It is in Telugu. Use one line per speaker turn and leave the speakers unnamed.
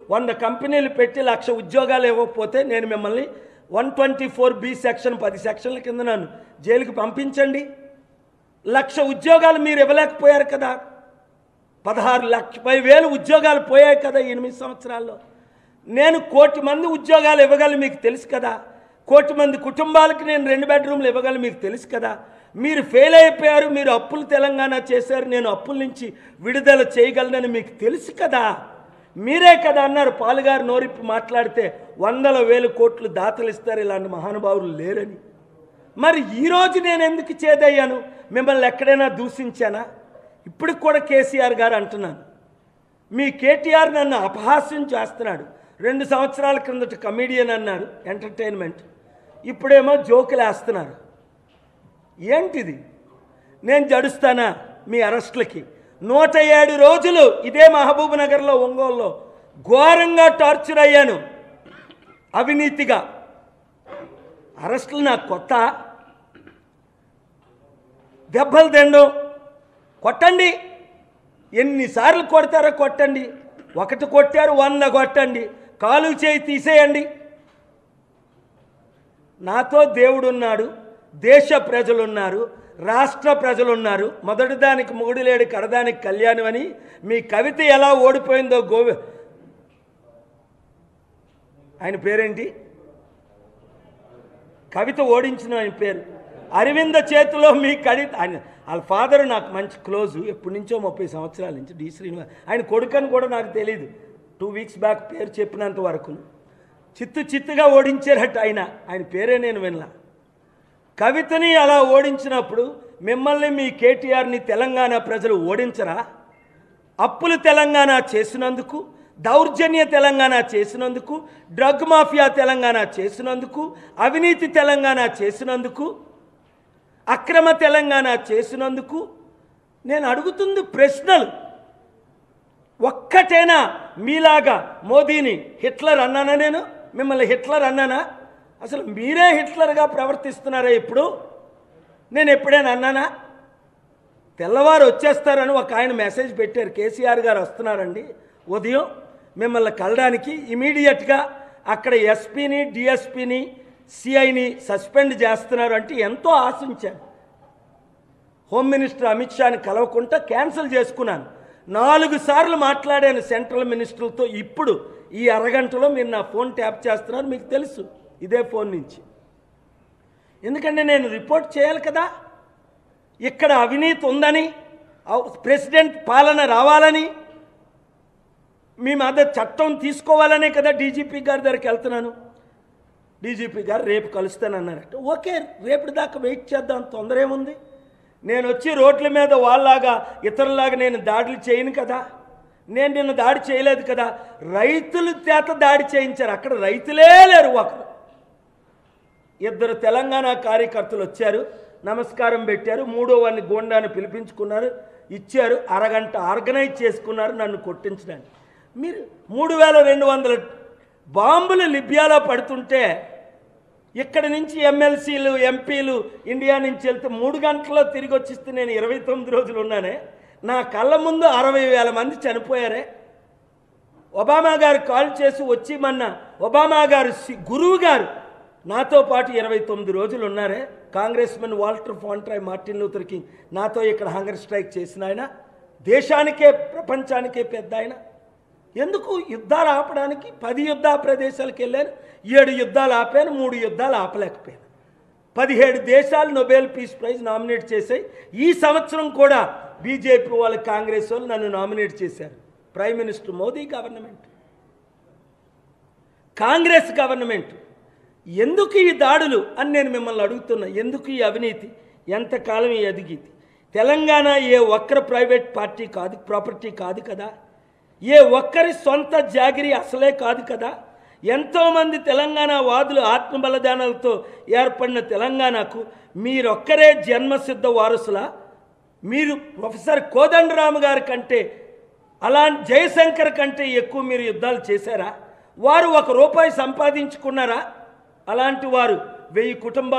వంద కంపెనీలు పెట్టి లక్ష ఉద్యోగాలు ఇవ్వకపోతే నేను మిమ్మల్ని one twenty four B section పది సెక్షన్ల కింద నన్ను జైలుకి పంపించండి లక్ష ఉద్యోగాలు మీరు ఇవ్వలేకపోయారు కదా పదహారు లక్ష పది వేలు ఉద్యోగాలు పోయాయి కదా ఈ ఎనిమిది సంవత్సరాల్లో నేను కోటి మంది ఉద్యోగాలు ఇవ్వగలను మీకు తెలుసు కదా కోటి మంది కుటుంబాలకి నేను రెండు బెడ్రూమ్లు ఇవ్వగలను మీకు తెలుసు కదా మీరు ఫెయిల్ అయిపోయారు మీరు అప్పులు తెలంగాణ చేశారు నేను అప్పుల నుంచి విడుదల చేయగలనని మీకు తెలుసు కదా మీరే కదా అన్నారు పాలుగారు నోరిప్పి మాట్లాడితే వందల వేలు కోట్లు దాతలు ఇస్తారు ఇలాంటి మహానుభావులు లేరని మరి ఈరోజు నేను ఎందుకు చేదయ్యాను మిమ్మల్ని ఎక్కడైనా దూషించానా ఇప్పటికి కూడా కేసీఆర్ గారు అంటున్నాను మీ కేటీఆర్ నన్ను అపహాస్యం చేస్తున్నాడు రెండు సంవత్సరాల క్రిందట కమీడియన్ అన్నారు ఎంటర్టైన్మెంట్ ఇప్పుడేమో జోకులు వేస్తున్నారు ఏంటిది నేను జడుస్తానా మీ అరెస్టులకి నూట ఏడు రోజులు ఇదే మహబూబ్ నగర్లో ఒంగోలులో ఘోరంగా టార్చర్ అయ్యాను అవినీతిగా అరెస్టులు నాకు కొత్త దెబ్బలు తినడం కొట్టండి ఎన్నిసార్లు కొడతారో కొట్టండి ఒకటి కొట్టారు వంద కొట్టండి కాలు చేయి తీసేయండి నాతో దేవుడు ఉన్నాడు దేశ ప్రజలున్నారు రాష్ట్ర ప్రజలున్నారు మొదటి దానికి మూడులేడు కడదానికి కళ్యాణం అని మీ కవిత ఎలా ఓడిపోయిందో గోవి ఆయన పేరేంటి కవిత ఓడించిన ఆయన పేరు అరవింద చేతిలో మీ కడి ఆయన వాళ్ళ ఫాదర్ నాకు మంచి క్లోజు ఎప్పటి నుంచో ముప్పై సంవత్సరాల నుంచి డి శ్రీనివాస్ ఆయన కొడుకని కూడా నాకు తెలియదు టూ వీక్స్ బ్యాక్ పేరు చెప్పినంత వరకు చిత్తు చిత్తుగా ఓడించారట ఆయన ఆయన పేరే నేను వినలా కవితని అలా ఓడించినప్పుడు మిమ్మల్ని మీ కేటీఆర్ని తెలంగాణ ప్రజలు ఓడించరా అప్పులు తెలంగాణ చేసినందుకు దౌర్జన్య తెలంగాణ చేసినందుకు డ్రగ్ మాఫియా తెలంగాణ చేసినందుకు అవినీతి తెలంగాణ చేసినందుకు అక్రమ తెలంగాణ చేసినందుకు నేను అడుగుతుంది ప్రశ్నలు ఒక్కటేనా మీలాగా మోదీని హిట్లర్ అన్నానా నేను మిమ్మల్ని హిట్లర్ అన్నానా అసలు మీరే హిట్లర్గా ప్రవర్తిస్తున్నారా ఇప్పుడు నేను ఎప్పుడైనా అన్నానా తెల్లవారు వచ్చేస్తారని ఒక ఆయన మెసేజ్ పెట్టారు కేసీఆర్ గారు వస్తున్నారండి ఉదయం మిమ్మల్ని కలడానికి ఇమీడియట్గా అక్కడ ఎస్పీని డిఎస్పీని సిఐని సస్పెండ్ చేస్తున్నారు అంటే ఎంతో ఆశించాను హోమ్ మినిస్టర్ అమిత్ షాని కలవకుండా క్యాన్సిల్ చేసుకున్నాను నాలుగు సార్లు మాట్లాడాను సెంట్రల్ మినిస్టర్లతో ఇప్పుడు ఈ అరగంటలో మీరు నా ఫోన్ ట్యాప్ చేస్తున్నారు మీకు తెలుసు ఇదే ఫోన్ నుంచి ఎందుకంటే నేను రిపోర్ట్ చేయాలి కదా ఇక్కడ అవినీతి ఉందని అవ్- ప్రెసిడెంట్ పాలన రావాలని మీ మీద చట్టం తీసుకోవాలనే కదా డీజీపీ గారి దగ్గరికి వెళ్తున్నాను డీజీపీ గారు రేపు కలుస్తానన్నారట ఓకే రేపు దాకా వెయిట్ చేద్దాం తొందర ఏముంది నేను వచ్చి రోడ్ల మీద వాళ్ళలాగా ఇతరులాగా నేను దాడులు చేయను కదా నేను నిన్న దాడి చేయలేదు కదా రైతుల చేత దాడి చేయించారు అక్కడ రైతులే లేరు ఒకరు ఇద్దరు తెలంగాణ కార్యకర్తలు వచ్చారు నమస్కారం పెట్టారు మూడో వాడిని గోండాన్ని పిలిపించుకున్నారు ఇచ్చారు అరగంట ఆర్గనైజ్ చేసుకున్నారు నన్ను కొట్టించడానికి మీరు మూడు వేల రెండు వందల బాంబులు లిబియాలో పడుతుంటే ఇక్కడి నుంచి ఎమ్మెల్సీలు ఎంపీలు ఇండియా నుంచి వెళ్తే మూడు గంటల్లో తిరిగి వచ్చిస్తే నేను ఇరవై తొమ్మిది రోజులు ఉన్నానే నా కళ్ళ ముందు అరవై వేల మంది చనిపోయారే ఒబామా గారు కాల్ చేసి వచ్చి మొన్న ఒబామా గారు సి- గురువు గారు నాతో పాటు ఇరవై తొమ్మిది రోజులు ఉన్నారే congressmen Walter Fauntroy Martin Luther King నాతో ఇక్కడ హంగర్ స్ట్రైక్ చేసిన ఆయన దేశానికే ప్రపంచానికే పెద్ద ఆయన ఎందుకు యుద్ధాలు ఆపడానికి పది యుద్ధ ప్రదేశాలకు వెళ్ళాను ఏడు యుద్ధాలు ఆపాను మూడు యుద్ధాలు ఆపలేకపోయాను పదిహేడు దేశాలు నొబెల్ పీస్ ప్రైజ్ నామినేట్ చేశాయి ఈ సంవత్సరం కూడా బీజేపీ వాళ్ళు కాంగ్రెస్ వాళ్ళు నన్ను నామినేట్ చేశారు prime minister Modi government Congress government ఎందుకు ఈ దాడులు అని నేను మిమ్మల్ని అడుగుతున్నా ఎందుకు ఈ అవినీతి ఎంతకాలం ఈ ఎదిగింది తెలంగాణ ఏ ఒక్కరి ప్రైవేట్ పార్టీ కాదు ప్రాపర్టీ కాదు కదా ఏ ఒక్కరి సొంత జాగిరి అసలే కాదు కదా ఎంతోమంది తెలంగాణ వాదులు ఆత్మ బలిదానాలతో ఏర్పడిన తెలంగాణకు మీరొక్కరే జన్మసిద్ధ వారసులా మీరు ప్రొఫెసర్ కోదండరాము గారి కంటే అలా జయశంకర్ కంటే ఎక్కువ మీరు యుద్ధాలు చేశారా వారు ఒక రూపాయి సంపాదించుకున్నారా అలాంటి వారు వెయ్యి కుటుంబాలు